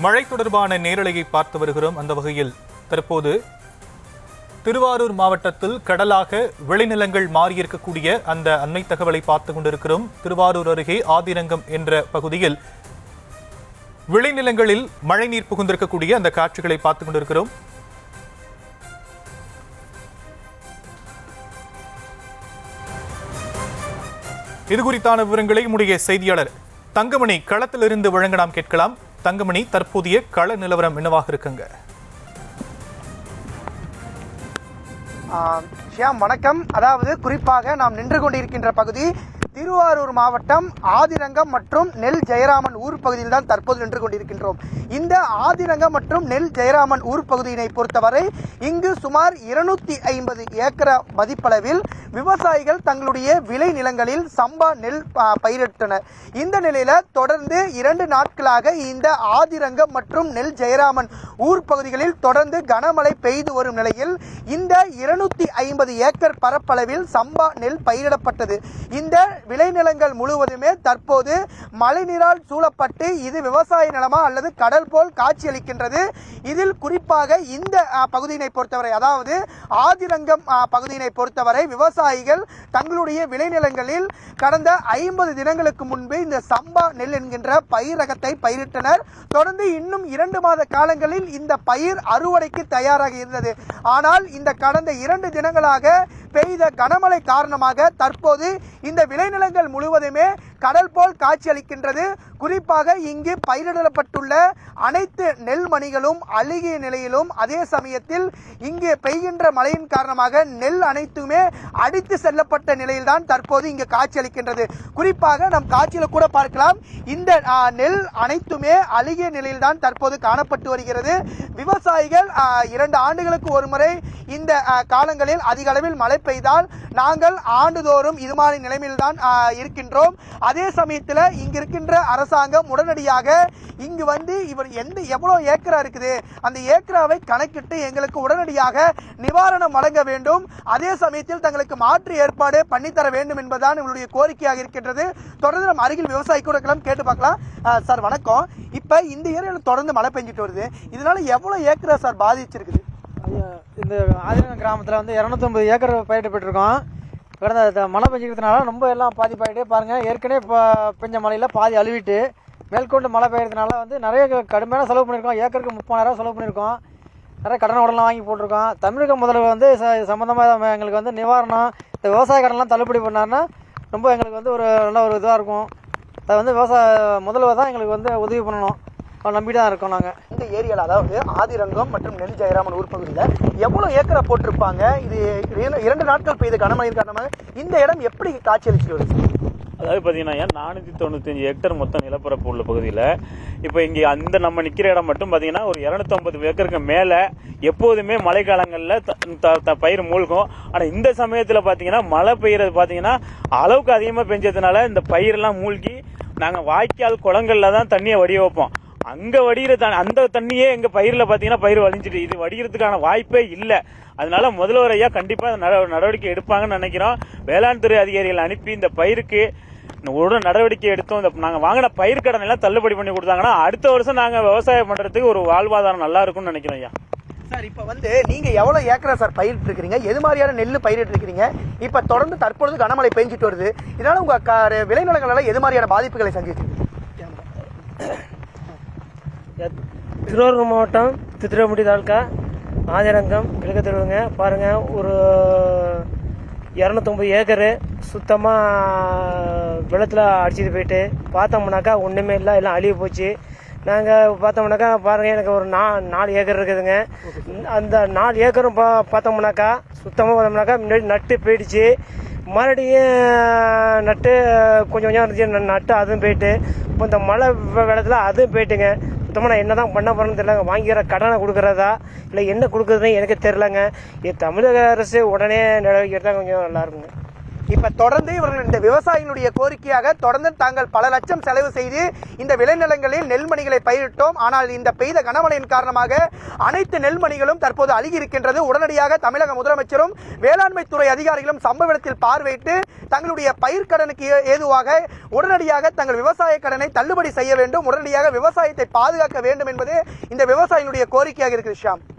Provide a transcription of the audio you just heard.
மழை தொடர்பான நேரலையை பார்த்து வருகிறோம் அந்த வகையில் தற்போது திருவாரூர் மாவட்டத்தில் கடலாக விளைநிலங்கள் மாறியிருக்கக்கூடிய அந்த அண்மை தகவலை பார்த்து கொண்டிருக்கிறோம் திருவாரூர் அருகே ஆதிரங்கம் என்ற பகுதியில் விளைநிலங்களில் மழைநீர் புகுந்திருக்கக்கூடிய அந்த காட்சிகளை பார்த்து கொண்டிருக்கிறோம் இது குறித்தான விவரங்களை நம்முடைய செய்தியாளர் தங்கமணி களத்திலிருந்து வழங்க நாம் கேட்கலாம் தங்கமணி தற்போதைய கள நிலவரம் என்னவாக இருக்குங்க ஆம், ஷியாம் வணக்கம் அதாவது குறிப்பாக நாம் நின்று கொண்டிருக்கின்ற பகுதி திருவாரூர் மாவட்டம் ஆதிரங்கம் மற்றும் நெல் ஜெயராமன் ஊர் பகுதியில் தான் தற்போது நின்று கொண்டிருக்கின்றோம் இந்த ஆதிரங்கம் மற்றும் நெல் ஜெயராமன் ஊர் பகுதியினை பொறுத்தவரை இங்கு சுமார் இருநூத்தி ஐம்பது ஏக்கர மதிப்பளவில் விவசாயிகள் தங்களுடைய விளை நிலங்களில் சம்பா நெல் ஆ, பயிரிட்டனர் இந்த நிலையில தொடர்ந்து இரண்டு நாட்களாக இந்த ஆதிரங்கம் மற்றும் நெல் ஜெயராமன் ஊர் பகுதிகளில் தொடர்ந்து கனமழை பெய்து வரும் நிலையில் இந்த இருநூத்தி ஐம்பது ஏக்கர் பரப்பளவில் சம்பா நெல் பயிரிடப்பட்டது இந்த விளைநிலங்கள் முழுவதுமே தற்போது மழைநீரால் சூழப்பட்டு இது விவசாய நிலமா அல்லது கடல் போல் காட்சியளிக்கின்றது இதில் குறிப்பாக இந்த ஆ, பகுதியினை பொறுத்தவரை அதாவது ஆதிரங்கம் ஆ, பகுதியினை பொறுத்தவரை விவசாயிகள் தங்களுடைய விளைநிலங்களில் கடந்த ஐம்பது தினங்களுக்கு முன்பு இந்த சம்பா நெல் என்கின்ற பயிர் ரகத்தை பயிரிட்டனர் தொடர்ந்து இன்னும் இரண்டு மாத காலங்களில் இந்த பயிர் அறுவடைக்கு தயாராக இருந்தது ஆனால் இந்த கடந்த இரண்டு தினங்களாக பெய்த கனமழை காரணமாக தற்போது இந்த விளைநிலங்கள் முழுவதுமே கடல் போல் காட்சியளிக்கின்றது குறிப்பாக இங்கு பயிரிடப்பட்டுள்ள அனைத்து நெல் மணிகளும் அழுகிய நிலையிலும் அதே சமயத்தில் இங்கு பெய்கின்ற மழையின் காரணமாக நெல் அனைத்துமே அடித்து செல்லப்பட்ட நிலையில்தான் தற்போது இங்கு காட்சியளிக்கின்றது குறிப்பாக நம் காட்சியில கூட பார்க்கலாம் இந்த ஆ, நெல் அனைத்துமே அழுகிய நிலையில்தான் தற்போது காணப்பட்டு வருகிறது விவசாயிகள் ஆ, இரண்டு ஆண்டுகளுக்கு ஒரு முறை இந்த ஆ, காலங்களில் அதிக அளவில் மழை பெய்தால் நாங்கள் ஆண்டுதோறும் இது மாதிரி நிலைமையில்தான் ஆ, இருக்கின்றோம் அதே சமயத்தில் இங்க இருக்கின்ற அரசாங்கம் உடனடியாக இங்கு வந்து இவர் எந்த எவ்வளவு ஏக்கரா இருக்குது அந்த ஏக்கராவை கணக்கிட்டு எங்களுக்கு உடனடியாக நிவாரணம் வழங்க வேண்டும் அதே சமயத்தில் தங்களுக்கு மாற்று ஏற்பாடு பண்ணித்தர வேண்டும் என்பதுதான் இவருடைய கோரிக்கையாக இருக்கின்றது தொடர்ந்து நம்ம அருகில் விவசாயி கூட இருக்கலாம் கேட்டு பார்க்கலாம் ஆ, சார் வணக்கம் இப்ப இந்த ஏரியாவில் தொடர்ந்து மழை பெஞ்சிட்டு வருது இதனால எவ்வளவு ஏக்கரா சார் பாதிச்சிருக்குது ஐயா, இந்த ஆதிரங்க கிராமத்தில் வந்து இரநூத்தொம்பது ஏக்கர் பயிரிடப்பட்டிருக்கோம் கடந்த த- மழை பெஞ்சிக்கிறதுனால ரொம்ப எல்லாம் பாதிப்பாயிட்டே பாருங்கள் ஏற்கனவே இப்போ பெஞ்ச மழையில் பாதி அழுவிட்டு மேற்கொண்டு மழை பெய்யறதுனால வந்து நிறைய க- கடுமையான செலவு பண்ணியிருக்கோம் ஏக்கருக்கு முப்பதாயிரம் செலவு பண்ணியிருக்கோம் நிறைய கடன் உடலாம் வாங்கி போட்டிருக்கோம் தமிழக முதல்வர் வந்து ச சம்மந்தமாக எங்களுக்கு வந்து நிவாரணம் இந்த விவசாய கடன்லாம் தள்ளுபடி பண்ணாருன்னா ரொம்ப எங்களுக்கு வந்து ஒரு நல்ல ஒரு இதாக இருக்கும் அதை வந்து விவசாய முதல்வர் தான் எங்களுக்கு வந்து உதவி பண்ணணும் அவரை நம்பி தான் இருக்கோம் நாங்கள் இந்த ஏரியால அதாவது ஆதிரங்கம் மற்றும் நெல் ஜெயராமன் ஊர் பகுதியில் எவ்வளவு ஏக்கரா போட்டிருப்பாங்க இது இர- இரண்டு நாட்கள் பெய்த கனமழையின் காரணமாக இந்த இடம் எப்படி காட்சியளிச்சுட்டு வருது அதாவது பார்த்தீங்கன்னா நானூற்றி தொண்ணூத்தஞ்சு ஹெக்டர் மொத்தம் நிலப்பரப்பு உள்ள பகுதியில் இப்போ இங்கே அந்த நம்ம நிற்கிற இடம் மட்டும் பார்த்தீங்கன்னா ஒரு இரநூத்தம்பது ஏக்கருக்கு மேலே எப்போதுமே மழைக்காலங்களில் த- த- த- பயிர் மூழ்கும் ஆனால் இந்த சமயத்தில் பார்த்தீங்கன்னா மழை பெய்யறது பார்த்தீங்கன்னா அளவுக்கு அதிகமாக பெஞ்சதுனால இந்த பயிரெல்லாம் மூழ்கி நாங்கள் வாய்க்கால் குளங்கள்ல தான் தண்ணியை வடிய வைப்போம் அங்க வடிகிற த- அந்த தண்ணியே எங்க பயிர்ல பாத்தீங்கன்னா பயிர் வலிஞ்சிட்டு இது வடிகிறதுக்கான வாய்ப்பே இல்ல அதனால முதல்வர் ஐயா கண்டிப்பா நட- நடவடிக்கை எடுப்பாங்கன்னு நினைக்கிறோம் வேளாண் துறை அதிகாரிகள் அனுப்பி இந்த பயிருக்கு உடனே நடவடிக்கை எடுத்தோம் இந்த நாங்க வாங்கின பயிர் கடன் எல்லாம் தள்ளுபடி பண்ணி கொடுத்தாங்கன்னா அடுத்த வருஷம் நாங்க விவசாயம் பண்றதுக்கு ஒரு வாழ்வாதாரம் நல்லா இருக்கும்னு நினைக்கிறோம் ஐயா சார் இப்போ வந்து நீங்க எவ்வளவு ஏக்கரா சார் பயிரிட்டு இருக்கிறீங்க எது மாதிரியான நெல் பயிரிட்டு இருக்கிறீங்க இப்ப தொடர்ந்து தற்பொழுது கனமழை பெஞ்சிட்டு வருது இதனால உங்க க- விளைநிலங்களால எது மாதிரியான பாதிப்புகளை சந்திச்சிருக்கு திருவாரூர் மாவட்டம் திருத்துறைப்பூண்டி தாலுக்கா ஆதிரங்கம் கிழக்கு தெருவுங்க பாருங்கள் ஒரு இரநூத்தொம்பது ஏக்கரு சுத்தமாக வெள்ளத்தில் அடிச்சிட்டு போயிட்டு பார்த்தோம்னாக்கா ஒன்றுமே இல்லை எல்லாம் அழிவு போச்சு நாங்கள் பார்த்தோம்னாக்கா பாருங்கள் எனக்கு ஒரு நா நாலு ஏக்கர் இருக்குதுங்க அந்த நாலு ஏக்கரும் பா பார்த்தோம்னாக்கா சுத்தமாக பார்த்தோம்னாக்கா முன்னாடி நட்டு போயிடுச்சு மறுபடியும் நட்டு கொஞ்சம் கொஞ்சம் இருந்துச்சு ந- நட்டு அதுவும் போயிட்டு இப்போ இந்த மழை வெள்ளத்தில் அதுவும் போயிட்டுங்க சுத்தமாக நான் என்ன தான் பண்ண போகிறேன்னு தெரியலங்க வாங்கிக்கிற கடனை கொடுக்குறதா இல்லை என்ன கொடுக்குறதுன்னு எனக்கு தெரிலங்க இது தமிழக அரசு உடனே நடவடிக்கை எடுத்தால் கொஞ்சம் நல்லா இருக்குங்க இப்ப தொடர்ந்து இவர்கள் இந்த விவசாயிகளுடைய கோரிக்கையாக தொடர்ந்து தாங்கள் பல லட்சம் செலவு செய்து இந்த விளைநிலங்களில் நெல்மணிகளை பயிரிட்டோம் ஆனால் இந்த பெய்த கனமழையின் காரணமாக அனைத்து நெல்மணிகளும் தற்போது அழுகி இருக்கின்றது உடனடியாக தமிழக முதலமைச்சரும் வேளாண்மை துறை அதிகாரிகளும் சம்பவ இடத்தில் பார்வையிட்டு தங்களுடைய பயிர்க்கடனுக்கு ஏ- ஏதுவாக உடனடியாக தங்கள் விவசாய கடனை தள்ளுபடி செய்ய வேண்டும் உடனடியாக விவசாயத்தை பாதுகாக்க வேண்டும் என்பது இந்த விவசாயிகளுடைய கோரிக்கையாக இருக்கு ஷியாம்